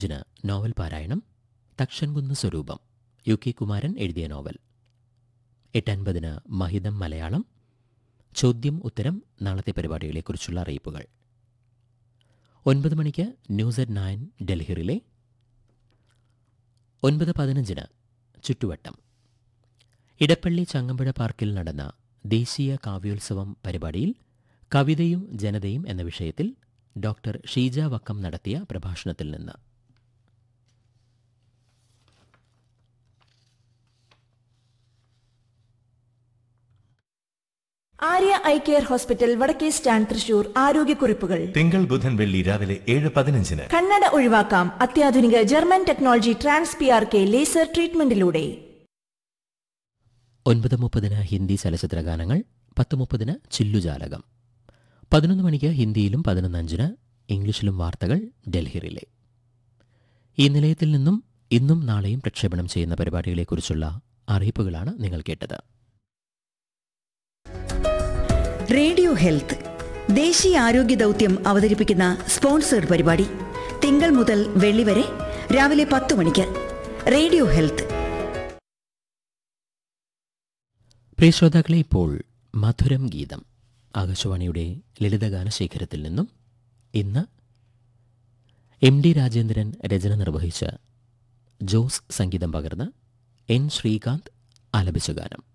ജിന് novel പാരായണം തക്ഷൻകുന്ന് സ്വരൂപം U K Kumaran എഴുതിയ നോവൽ എട്ടൻപതിന് മഹിതം മലയാളം ചോദ്യം ഉത്തരം നാളത്തെ പരിപാടികളെക്കുറിച്ചുള്ള അറിയിപ്പുകൾ ഒൻപത് മണിക്ക് ന്യൂസ് അറ്റ് നയൻ ഡൽഹിറിലെ ഒൻപത് പതിനഞ്ചിന് ചുറ്റുവട്ടം ഇടപ്പള്ളി ചങ്ങമ്പുഴ പാർക്കിൽ നടന്ന ദേശീയ കാവ്യോത്സവം പരിപാടിയിൽ കവിതയും ജനതയും എന്ന വിഷയത്തിൽ ഡോക്ടർ ഷീജ വക്കം നടത്തിയ പ്രഭാഷണത്തിൽ നിന്ന് Arya eye care hospital Vadakke stand Thrissur ആരോഗ്യക്കുറിപ്പുകൾ തിങ്കൾ ബുധൻ വെള്ളി രാവിലെ ഏഴ് പതിനഞ്ചിന് കണ്ണട ഒഴിവാക്കാം അത്യാധുനിക German technology trans P R K laser ട്രീറ്റ്മെന്റിലൂടെ ഒൻപത് മുപ്പതിന് ഹിന്ദി ചലച്ചിത്ര ഗാനങ്ങൾ പത്ത് മുപ്പതിന് ചില്ലുജാലകം പതിനൊന്ന് മണിക്ക് ഹിന്ദിയിലും പതിനൊന്നഞ്ചിന് ഇംഗ്ലീഷിലും വാർത്തകൾ ഡൽഹിറിലെ ഈ നിലയത്തിൽ നിന്നും ഇന്നും നാളെയും പ്രക്ഷേപണം ചെയ്യുന്ന പരിപാടികളെക്കുറിച്ചുള്ള അറിയിപ്പുകളാണ് നിങ്ങൾ കേട്ടത് റേഡിയോ ഹെൽത്ത് ദേശീയ ആരോഗ്യ ദൗത്യം അവതരിപ്പിക്കുന്ന സ്പോൺസേഡ് പരിപാടി തിങ്കൾ മുതൽ വെള്ളി വരെ രാവിലെ പത്ത് മണിക്ക് റേഡിയോ ഹെൽത്ത് പ്രിയ ശ്രോതാക്കളെ ഇപ്പോൾ മധുരം ഗീതം ആകാശവാണിയുടെ ലളിതഗാന ശേഖരത്തിൽ നിന്നും ഇന്ന് എം ഡി രാജേന്ദ്രൻ രചന നിർവഹിച്ച ജോസ് സംഗീതം പകർന്ന് എൻ ശ്രീകാന്ത് ആലപിച്ച ഗാനം